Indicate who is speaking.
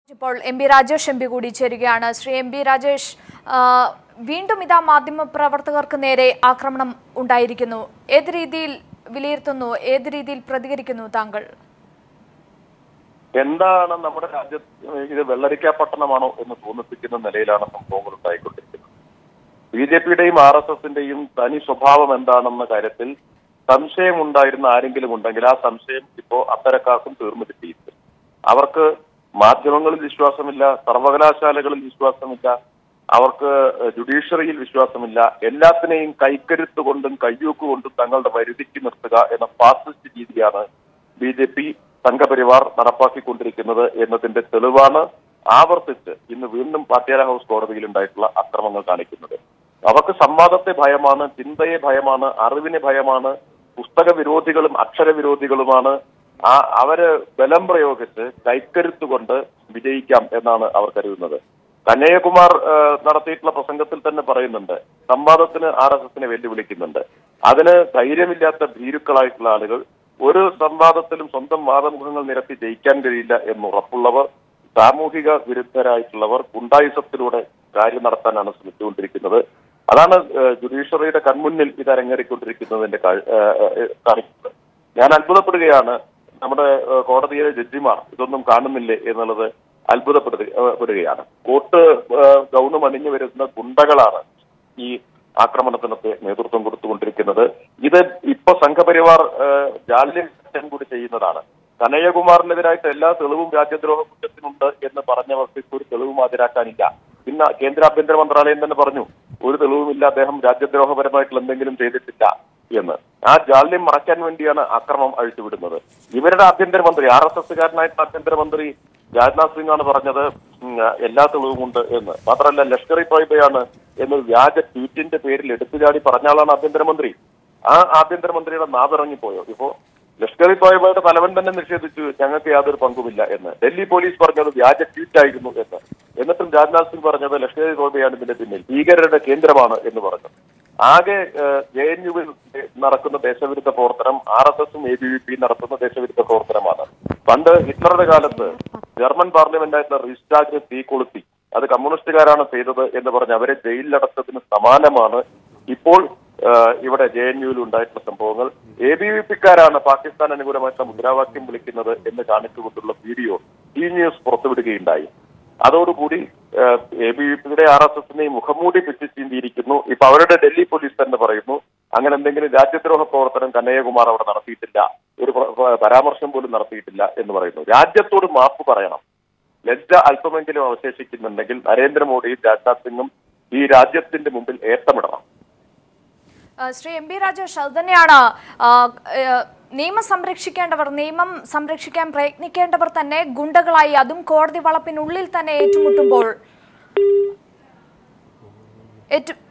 Speaker 1: ഇപ്പോൾ M B Rajesh M P കൂടി ചേരുകയാണ് ശ്രീ എം ബി രാജേഷ് ആ, വീണ്ടും ഇതാ മാധ്യമ പ്രവർത്തകർക്ക് നേരെ ആക്രമണം ഉണ്ടായിരിക്കുന്നു ഏത് രീതിയിൽ വിലയിരുത്തുന്നു ഏത് രീതിയിൽ പ്രതികരിക്കുന്നു താങ്കൾ
Speaker 2: എന്താണ് നമ്മുടെ രാജ്യത്ത് ഇത് വെള്ളരിക്ക പട്ടണമാണോ എന്ന് തോന്നിപ്പിക്കുന്ന നിലയിലാണ് സംഭവങ്ങൾ ഉണ്ടായിക്കൊണ്ടിരിക്കുന്നത് ബി ജെ പിയുടെയും ആർ എസ് എസിന്റെയും തനി സ്വഭാവം എന്താണെന്ന കാര്യത്തിൽ സംശയം ഉണ്ടായിരുന്ന ആരെങ്കിലും ഉണ്ടെങ്കിൽ ആ സംശയം ഇപ്പോ അത്തരക്കാർക്കും തീർന്നു കിട്ടിയിട്ടുണ്ട് അവർക്ക് മാധ്യമങ്ങളിൽ വിശ്വാസമില്ല സർവകലാശാലകളിൽ വിശ്വാസമില്ല അവർക്ക് ജുഡീഷ്യറിയിൽ വിശ്വാസമില്ല എല്ലാത്തിനെയും കൈക്കരുത്ത് കൊണ്ടും കയ്യൂക്ക് കൊണ്ടും തങ്ങളുടെ വരുതിക്ക് നിർത്തുക എന്ന ഫാസിസ്റ്റ് രീതിയാണ് ബി ജെ പി സംഘപരിവാർ നടപ്പാക്കിക്കൊണ്ടിരിക്കുന്നത് എന്നതിന്റെ തെളിവാണ് ആവർത്തിച്ച് ഇന്ന് വീണ്ടും പാട്യാല ഹൗസ് കോടതിയിൽ ഉണ്ടായിട്ടുള്ള അക്രമങ്ങൾ കാണിക്കുന്നത് അവർക്ക് സംവാദത്തെ ഭയമാണ് ചിന്തയെ ഭയമാണ് അറിവിനെ ഭയമാണ് പുസ്തക വിരോധികളും അക്ഷര വിരോധികളുമാണ് ആ അവര് ബലം പ്രയോഗിച്ച് കൈക്കരുത്ത് കൊണ്ട് വിജയിക്കാം എന്നാണ് അവർ കരുതുന്നത് കന്യാകുമാർ ഏഹ്, നടത്തിയിട്ടുള്ള പ്രസംഗത്തിൽ തന്നെ പറയുന്നുണ്ട് സംവാദത്തിന് ആർ എസ് എസിനെ വെല്ലുവിളിക്കുന്നുണ്ട് അതിന് ധൈര്യമില്ലാത്ത ഭീരുക്കളായിട്ടുള്ള ആളുകൾ ഒരു സംവാദത്തിലും സ്വന്തം വാദമുഖങ്ങൾ നിരത്തി ജയിക്കാൻ കഴിയില്ല എന്നുറപ്പുള്ളവർ സാമൂഹിക വിരുദ്ധരായിട്ടുള്ളവർ ഗുണ്ടായുസത്തിലൂടെ കാര്യം നടത്താനാണ് ശ്രമിച്ചുകൊണ്ടിരിക്കുന്നത് അതാണ് ഏഹ്, ജുഡീഷ്യറിയുടെ കൺമുന്നിൽ ഇത് അരങ്ങേറിക്കൊണ്ടിരിക്കുന്നതിന്റെ കാ- ഏഹ്, ഏഹ്, കാണിക്കുന്നത് ഞാൻ അത്ഭുതപ്പെടുകയാണ് നമ്മുടെ ഏഹ്, കോടതിയിലെ ജഡ്ജിമാർ ഇതൊന്നും കാണുന്നില്ലേ എന്നുള്ളത് അത്ഭുതപ്പെടുകയാണ് കോട്ട് ഏഹ്, ഗൗണം അണിഞ്ഞു വരുന്ന ഗുണ്ടകളാണ് ഈ ആക്രമണത്തിനൊക്കെ നേതൃത്വം കൊടുത്തുകൊണ്ടിരിക്കുന്നത് ഇത് ഇപ്പൊ സംഘപരിവാർ ഏഹ്, ജാല്യം കൂടി ചെയ്യുന്നതാണ് കനയ്യകുമാറിനെതിരായിട്ട് എല്ലാ തെളിവും രാജ്യദ്രോഹ കുറ്റത്തിനുണ്ട് എന്ന് പറഞ്ഞവർക്ക് ഇപ്പോൾ ഒരു തെളിവും ഹാജരാക്കാനില്ല ഇന്ന് കേന്ദ്ര ആഭ്യന്തര മന്ത്രാലയം തന്നെ പറഞ്ഞു ഒരു തെളിവുമില്ല അദ്ദേഹം രാജ്യദ്രോഹപരമായിട്ടുള്ള എന്തെങ്കിലും ചെയ്തിട്ടില്ല എന്ന് ആ ജാല്യം മറയ്ക്കാൻ വേണ്ടിയാണ് അക്രമം അഴിച്ചുവിടുന്നത് ഇവരുടെ ആഭ്യന്തരമന്ത്രി ആർ എസ് എസ്സുകാരനായിട്ടുള്ള ആഭ്യന്തരമന്ത്രി രാജ്നാഥ് സിംഗ് ആണ് പറഞ്ഞത് ഉം, എല്ലാ തെളിവുമുണ്ട് എന്ന് മാത്രമല്ല ലഷ്കർ ഇ തോയ്ബയാണ് എന്നൊരു വ്യാജ ട്വീറ്റിന്റെ പേരിൽ എടുത്തുചാടി പറഞ്ഞ ആളാണ് ആഭ്യന്തരമന്ത്രി ആ ആഭ്യന്തരമന്ത്രിയുടെ നാവിറങ്ങിപ്പോയോ ഇപ്പോ ലഷ്കർ ഇ തോയ്ബയുടെ തലവൻ തന്നെ നിഷേധിച്ചു ഞങ്ങൾക്ക് യാതൊരു പങ്കുമില്ല എന്ന് ഡൽഹി പോലീസ് പറഞ്ഞത് വ്യാജ ട്വീറ്റ് ആയിരുന്നു എന്ന് എന്നിട്ടും രാജ്നാഥ് സിംഗ് പറഞ്ഞത് ലഷ്കർ ഇ തോയ്ബയാണ് ഇതിന്റെ പിന്നിൽ ഭീകരരുടെ കേന്ദ്രമാണ് എന്ന് പറഞ്ഞു ആകെ ജെ എൻ യുവിൽ നടക്കുന്ന ദേശവിരുദ്ധ പ്രവർത്തനം ആർ എസ് എസും എ ബി വി പി നടത്തുന്ന ദേശവിരുദ്ധ പ്രവർത്തനമാണ് പണ്ട് ഹിറ്റ്ലറുടെ കാലത്ത് ജർമ്മൻ പാർലമെന്റായിട്ടുള്ള റീസ്റ്റാഗിന് തീ കൊളുത്തി അത് കമ്മ്യൂണിസ്റ്റുകാരാണ് ചെയ്തത് എന്ന് പറഞ്ഞ് അവരെ ജയിലിലടച്ചതിന് സമാനമാണ് ഇപ്പോൾ ആ, ഇവിടെ ജെ എൻ യുവിൽ ഉണ്ടായിട്ടുള്ള സംഭവങ്ങൾ എ ബി വി പിക്കാരാണ് പാകിസ്ഥാൻ അനുകൂലമായിട്ടുള്ള മുദ്രാവാക്യം വിളിക്കുന്നത് എന്ന് കാണിച്ചുകൊണ്ടുള്ള വീഡിയോ ഈ ന്യൂസ് പുറത്തുവിടുകയുണ്ടായി അതോടുകൂടി എ ബി വി പിയുടെ ആർ എസ് എസിനെയും മുഖംമൂടി പിച്ചിച്ചിന്തിയിരിക്കുന്നു ഇപ്പൊ അവരുടെ ഡൽഹി പോലീസ് തന്നെ പറയുന്നു അങ്ങനെ എന്തെങ്കിലും രാജ്യദ്രോഹ പ്രവർത്തനം കനയ്യകുമാർ അവിടെ നടത്തിയിട്ടില്ല ഒരു പ്ര- പ്ര- പരാമർശം പോലും നടത്തിയിട്ടില്ല എന്ന് പറയുന്നു രാജ്യത്തോട് മാപ്പ് പറയണം ലജ്ജ അല്പമെങ്കിലും അവശേഷിക്കുന്നുണ്ടെങ്കിൽ നരേന്ദ്രമോദിയും രാജ്നാഥ് സിംഗും ഈ രാജ്യത്തിന്റെ മുമ്പിൽ ഏത്തമിടണം
Speaker 1: ആ, ശ്രീ എം ബി രാജേഷ് അത് തന്നെയാണ് ആ, ഏ, നിയമം സംരക്ഷിക്കേണ്ടവർ നിയമം സംരക്ഷിക്കാൻ പ്രയത്നിക്കേണ്ടവർ തന്നെ ഗുണ്ടകളായി അതും കോടതി വളപ്പിനുള്ളിൽ തന്നെ ഏറ്റുമുട്ടുമ്പോൾ ഏറ്റു